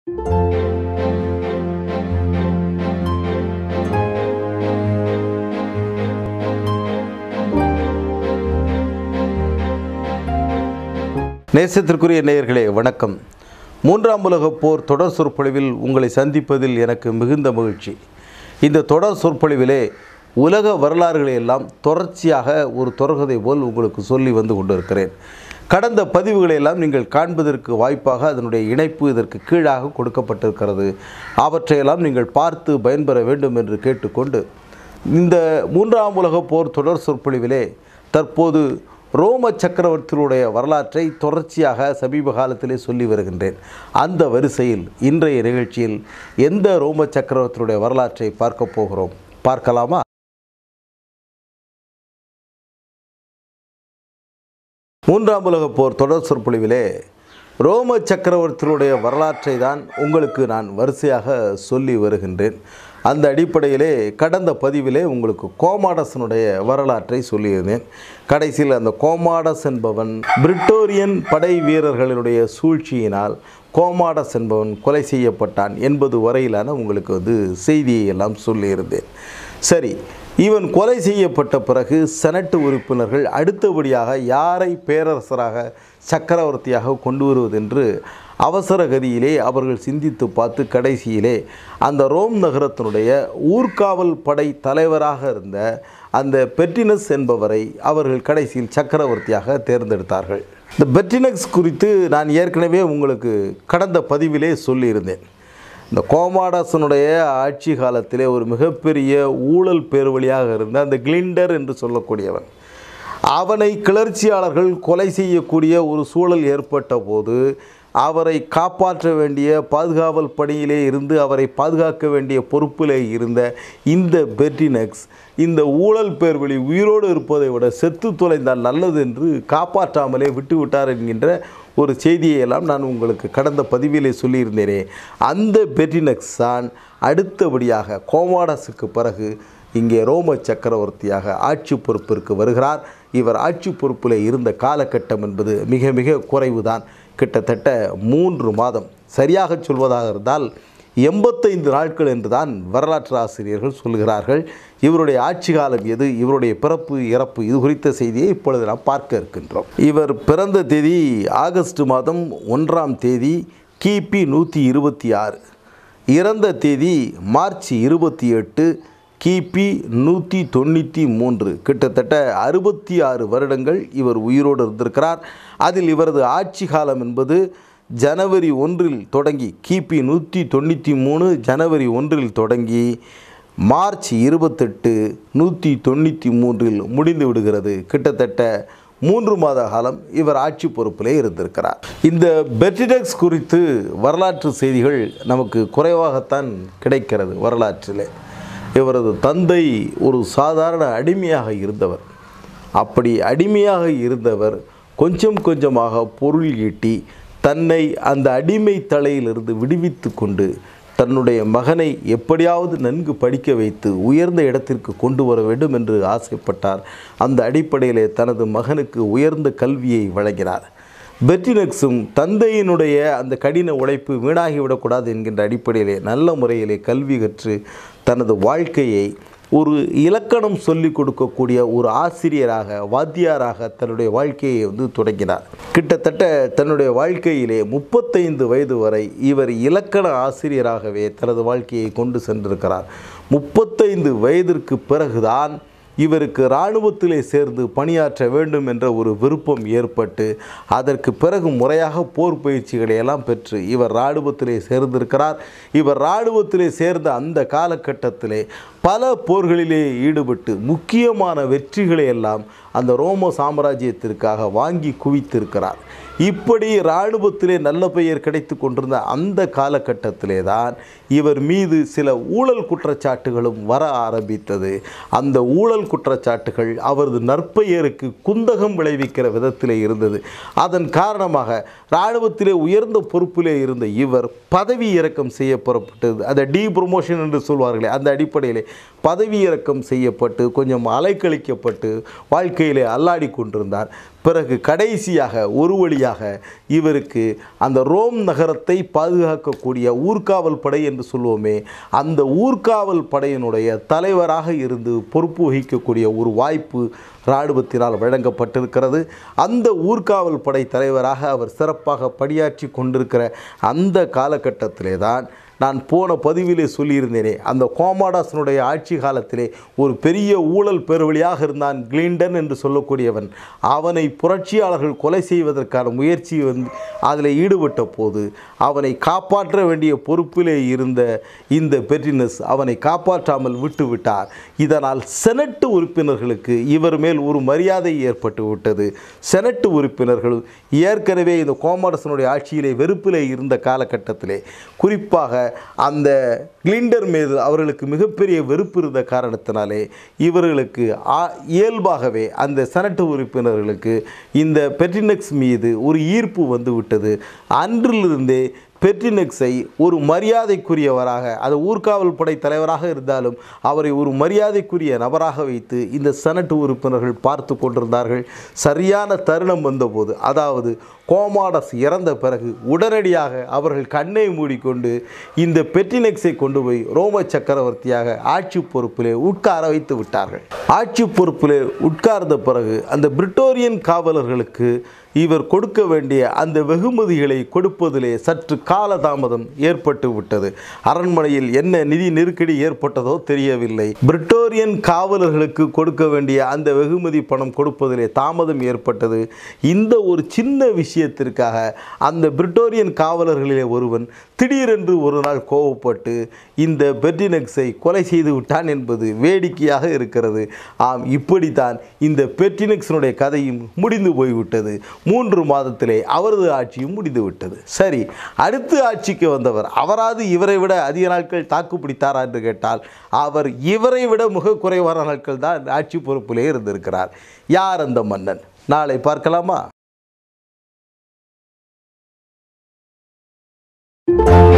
நேசத்திற்குரிய நேயர்களே வணக்கம் மூன்றாம் உலகப் போர் தொடர் சொற்பொழிவில் உங்களை சந்திப்பதில் எனக்கு மிகுந்த மகிழ்ச்சி இந்த தொடர் சொற்பொழிவிலே உலக வரலாறுகளை எல்லாம் தொடர்ச்சியாக ஒரு தொடர்கதை போல் உங்களுக்கு சொல்லி வந்து கொண்டிருக்கிறேன் கடந்த பதிவுகளை எல்லாம் நீங்கள் காண்பதற்கு வாய்ப்பாக அதனுடைய இணைப்பு இதற்கு கீழாக கொடுக்கப்பட்டிருக்கிறது அவற்றையெல்லாம் நீங்கள் பார்த்து பயன்பெற வேண்டும் என்று கேட்டுக்கொண்டு இந்த மூன்றாம் உலகப் போர் தொடர் சொற்பொழிவிலே தற்போது ரோம சக்கரவர்த்தியுடைய வரலாற்றை தொடர்ச்சியாக சமீப காலத்திலே சொல்லி வருகின்றேன் அந்த வரிசையில் இன்றைய நிகழ்ச்சியில் எந்த ரோம சக்கரவர்த்தியுடைய வரலாற்றை பார்க்க போகிறோம் பார்க்கலாமா மூன்றாம் உலகப் போர் தொடர் சொற்பொழிவிலே ரோம சக்கரவர்த்தியுடைய வரலாற்றை தான் உங்களுக்கு நான் வரிசையாக சொல்லி வருகின்றேன் அந்த அடிப்படையிலே கடந்த பதிவிலே உங்களுக்கு கோமாடசனுடைய வரலாற்றை சொல்லியிருந்தேன் கடைசியில் அந்த கோமாடஸ் என்பவன் பிரிட்டோரியன் படை வீரர்களுடைய சூழ்ச்சியினால் கோமாடஸ் என்பவன் கொலை செய்யப்பட்டான் என்பது வரையிலான உங்களுக்கு வந்து செய்தியை எல்லாம் சொல்லியிருந்தேன் சரி இவன் கொலை செய்யப்பட்ட பிறகு செனட்டு உறுப்பினர்கள் அடுத்தபடியாக யாரை பேரரசராக சக்கரவர்த்தியாக கொண்டு வருவதென்று அவசர கதியிலே அவர்கள் சிந்தித்து பார்த்து கடைசியிலே அந்த ரோம் நகரத்தினுடைய ஊர்காவல் படை தலைவராக இருந்த அந்த பெர்டினஸ் என்பவரை அவர்கள் கடைசியில் சக்கரவர்த்தியாக தேர்ந்தெடுத்தார்கள் இந்த பெர்டினக்ஸ் குறித்து நான் ஏற்கனவே உங்களுக்கு கடந்த பதிவிலே சொல்லியிருந்தேன் இந்த கோமாடசனுடைய ஆட்சி காலத்திலே ஒரு மிகப்பெரிய ஊழல் பேர்வழியாக இருந்த அந்த கிளிண்டர் என்று சொல்லக்கூடியவன் அவனை கிளர்ச்சியாளர்கள் கொலை செய்யக்கூடிய ஒரு சூழல் ஏற்பட்ட போது அவரை காப்பாற்ற வேண்டிய பாதுகாவல் பணியிலே இருந்து அவரை பாதுகாக்க வேண்டிய பொறுப்பிலே இருந்த இந்த பெர்டினக்ஸ் இந்த ஊழல் பேர்வழி உயிரோடு இருப்பதை விட செத்து தொலைந்தால் நல்லது என்று காப்பாற்றாமலே விட்டுவிட்டார் என்கின்ற ஒரு செய்தியை எல்லாம் நான் உங்களுக்கு கடந்த பதிவிலே சொல்லியிருந்தேனே அந்த பெர்டினக்ஸ் தான் அடுத்தபடியாக கோமாடஸுக்கு பிறகு இங்கே ரோம சக்கரவர்த்தியாக ஆட்சி பொறுப்பிற்கு வருகிறார் இவர் ஆட்சி பொறுப்பில் இருந்த காலகட்டம் என்பது மிக மிக குறைவுதான் கிட்டத்தட்ட மூன்று மாதம் சரியாக சொல்வதாக இருந்தால் எண்பத்தைந்து நாட்கள் என்று தான் வரலாற்று ஆசிரியர்கள் சொல்கிறார்கள் இவருடைய ஆட்சி காலம் எது இவருடைய பிறப்பு இறப்பு இது குறித்த செய்தியை இப்பொழுது நாம் பார்க்க இருக்கின்றோம் இவர் பிறந்த தேதி ஆகஸ்ட் மாதம் ஒன்றாம் தேதி கிபி நூற்றி இருபத்தி ஆறு இறந்த தேதி மார்ச் இருபத்தி எட்டு கிபி நூற்றி தொண்ணூற்றி மூன்று கிட்டத்தட்ட அறுபத்தி ஆறு வருடங்கள் இவர் உயிரோடு இருந்திருக்கிறார் அதில் இவரது ஆட்சி காலம் என்பது ஜனவரி ஒன்றில் தொடங்கி கிபி நூற்றி தொண்ணூற்றி மூணு ஜனவரி ஒன்றில் தொடங்கி மார்ச் இருபத்தெட்டு நூற்றி தொண்ணூற்றி மூன்றில் முடிந்து விடுகிறது கிட்டத்தட்ட மூன்று மாத காலம் இவர் ஆட்சி பொறுப்பிலே இருந்திருக்கிறார் இந்த பெர்டிடெக்ஸ் குறித்து வரலாற்று செய்திகள் நமக்கு குறைவாகத்தான் கிடைக்கிறது வரலாற்றிலே இவரது தந்தை ஒரு சாதாரண அடிமையாக இருந்தவர் அப்படி அடிமையாக இருந்தவர் கொஞ்சம் கொஞ்சமாக பொருள் ஈட்டி தன்னை அந்த அடிமை தலையிலிருந்து விடுவித்து கொண்டு தன்னுடைய மகனை எப்படியாவது நன்கு படிக்க வைத்து உயர்ந்த இடத்திற்கு கொண்டு வர வேண்டும் என்று ஆசைப்பட்டார் அந்த அடிப்படையிலே தனது மகனுக்கு உயர்ந்த கல்வியை வழங்கினார் பெர்டினக்ஸும் தந்தையினுடைய அந்த கடின உழைப்பு வீணாகிவிடக்கூடாது என்கின்ற அடிப்படையிலே நல்ல முறையிலே கல்வி கற்று தனது வாழ்க்கையை ஒரு இலக்கணம் சொல்லிக் கொடுக்கக்கூடிய ஒரு ஆசிரியராக வாத்தியாராக தன்னுடைய வாழ்க்கையை வந்து தொடங்கினார் கிட்டத்தட்ட தன்னுடைய வாழ்க்கையிலே முப்பத்தைந்து வயது வரை இவர் இலக்கண ஆசிரியராகவே தனது வாழ்க்கையை கொண்டு சென்றிருக்கிறார் முப்பத்தைந்து வயதிற்கு பிறகுதான் இவருக்கு இராணுவத்திலே சேர்ந்து பணியாற்ற வேண்டும் என்ற ஒரு விருப்பம் ஏற்பட்டு அதற்கு பிறகு முறையாக போர் பயிற்சிகளை எல்லாம் பெற்று இவர் இராணுவத்திலே சேர்ந்திருக்கிறார் இவர் இராணுவத்திலே சேர்ந்த அந்த காலகட்டத்திலே பல போர்களிலே ஈடுபட்டு முக்கியமான வெற்றிகளை எல்லாம் அந்த ரோம சாம்ராஜ்யத்திற்காக வாங்கி குவித்திருக்கிறார் இப்படி இராணுவத்திலே நல்ல பெயர் கிடைத்து கொண்டிருந்த அந்த காலகட்டத்திலே தான் இவர் மீது சில ஊழல் குற்றச்சாட்டுகளும் வர ஆரம்பித்தது அந்த ஊழல் குற்றச்சாட்டுகள் அவரது நற்பெயருக்கு குந்தகம் விளைவிக்கிற விதத்திலே இருந்தது அதன் காரணமாக இராணுவத்திலே உயர்ந்த பொறுப்பிலே இருந்த இவர் பதவி இறக்கம் செய்ய புறப்பட்டது அதை டி ப்ரொமோஷன் என்று சொல்வார்களே அந்த அடிப்படையிலே பதவி இறக்கம் செய்யப்பட்டு கொஞ்சம் அலைக்கழிக்கப்பட்டு வாழ்க்கையிலே அல்லாடி கொண்டிருந்தார் பிறகு கடைசியாக ஒரு வழியாக இவருக்கு அந்த ரோம் நகரத்தை பாதுகாக்கக்கூடிய ஊர்காவல் படை என்று சொல்லுவோமே அந்த ஊர்காவல் படையினுடைய தலைவராக இருந்து பொறுப்பு வகிக்கக்கூடிய ஒரு வாய்ப்பு இராணுவத்தினால் வழங்கப்பட்டிருக்கிறது அந்த ஊர்காவல் படை தலைவராக அவர் சிறப்பாக பணியாற்றி கொண்டிருக்கிற அந்த காலகட்டத்திலே தான் நான் போன பதிவிலே சொல்லியிருந்தேனே அந்த கோமாடாசனுடைய ஆட்சி காலத்திலே ஒரு பெரிய ஊழல் பெருவழியாக இருந்தான் கிளிண்டன் என்று சொல்லக்கூடியவன் அவனை புரட்சியாளர்கள் கொலை செய்வதற்கான முயற்சி வந்து அதில் ஈடுபட்ட போது அவனை காப்பாற்ற வேண்டிய பொறுப்பிலே இருந்த இந்த பெர்டினஸ் அவனை காப்பாற்றாமல் விட்டுவிட்டார் இதனால் செனட்டு உறுப்பினர்களுக்கு இவர் மேல் ஒரு மரியாதை ஏற்பட்டு விட்டது செனட்டு உறுப்பினர்கள் ஏற்கனவே இந்த கோமாடசனுடைய ஆட்சியிலே வெறுப்பிலே இருந்த காலகட்டத்திலே குறிப்பாக அந்த கிளிண்டர் மீது அவர்களுக்கு மிகப்பெரிய வெறுப்பு இருந்த காரணத்தினாலே இவர்களுக்கு ஆ- இயல்பாகவே அந்த செனட்டு உறுப்பினர்களுக்கு இந்த பெட்ரினெக்ஸ் மீது ஒரு ஈர்ப்பு வந்து விட்டது அன்றிலிருந்தே பெட்ரினெக்ஸை ஒரு மரியாதைக்குரியவராக அது ஊர்காவல் படை தலைவராக இருந்தாலும் அவரை ஒரு மரியாதைக்குரிய நபராக வைத்து இந்த செனட் உறுப்பினர்கள் பார்த்து கொண்டிருந்தார்கள் சரியான தருணம் வந்தபோது அதாவது கோமாடஸ் இறந்த பிறகு உடனடியாக அவர்கள் கண்ணை மூடிக்கொண்டு இந்த பெட்ரினெக்ஸை கொண்டு போய் ரோம சக்கரவர்த்தியாக ஆட்சி பொறுப்பிலே உட்கார வைத்து விட்டார்கள் ஆட்சி பொறுப்பிலே உட்கார்ந்த பிறகு அந்த பிரிட்டோரியன் காவலர்களுக்கு இவர் கொடுக்க வேண்டிய அந்த வெகுமதிகளை கொடுப்பதிலே சற்று காலதாமதம் ஏற்பட்டு விட்டது அரண்மனையில் என்ன நிதி நெருக்கடி ஏற்பட்டதோ தெரியவில்லை பிரிட்டோரியன் காவலர்களுக்கு கொடுக்க வேண்டிய அந்த வெகுமதி பணம் கொடுப்பதிலே தாமதம் ஏற்பட்டது இந்த ஒரு சின்ன விஷயத்திற்காக அந்த பிரிட்டோரியன் காவலர்களிலே ஒருவன் திடீரென்று ஒரு நாள் கோவப்பட்டு இந்த பெர்டினெக்ஸை கொலை செய்து விட்டான் என்பது வேடிக்கையாக இருக்கிறது ஆம் இப்படித்தான் இந்த பெர்டினெக்ஸினுடைய கதையும் முடிந்து போய்விட்டது மூன்று மாதத்திலே அவரது ஆட்சியும் முடிந்து விட்டது சரி அடுத்து ஆட்சிக்கு வந்தவர் அவராது இவரை விட அதிக நாட்கள் தாக்கு பிடித்தாரா என்று கேட்டால் அவர் இவரை விட மிக குறைவான நாட்கள் தான் ஆட்சி பொறுப்பிலே இருந்திருக்கிறார் யார் அந்த மன்னன் நாளை பார்க்கலாமா